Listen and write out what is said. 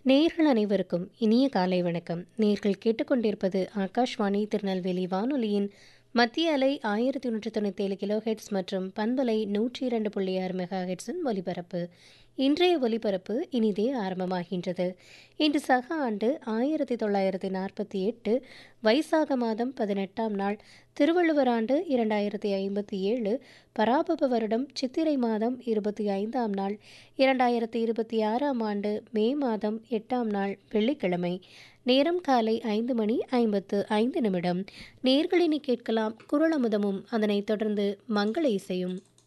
நேயர்கள் அனைவருக்கும் இனிய காலை வணக்கம் நேர்கள் கேட்டுக்கொண்டிருப்பது ஆகாஷ்வாணி திருநெல்வேலி வானொலியின் மத்திய அலை ஆயிரத்தி நூற்றி தொண்ணூற்றி ஏழு கிலோ ஹெட்ஸ் மற்றும் பண்பலை நூற்றி இரண்டு புள்ளி ஆறு மெகா ஹெட்ஸின் ஒலிபரப்பு இன்றைய ஒலிபரப்பு இனிதே ஆரம்பமாகின்றது இன்று சக ஆண்டு ஆயிரத்தி தொள்ளாயிரத்தி நாற்பத்தி எட்டு வைசாக மாதம் பதினெட்டாம் நாள் திருவள்ளுவர் ஆண்டு இரண்டாயிரத்தி ஐம்பத்தி ஏழு பராபப வருடம் சித்திரை மாதம் இருபத்தி ஐந்தாம் நாள் இரண்டாயிரத்தி இருபத்தி ஆறாம் ஆண்டு மே மாதம் எட்டாம் நாள் வெள்ளிக்கிழமை நேரம் காலை ஐந்து மணி ஐம்பத்து ஐந்து நிமிடம் நேர்களினி கேட்கலாம் குரலமுதமும் அதனைத் தொடர்ந்து மங்கள இசையும்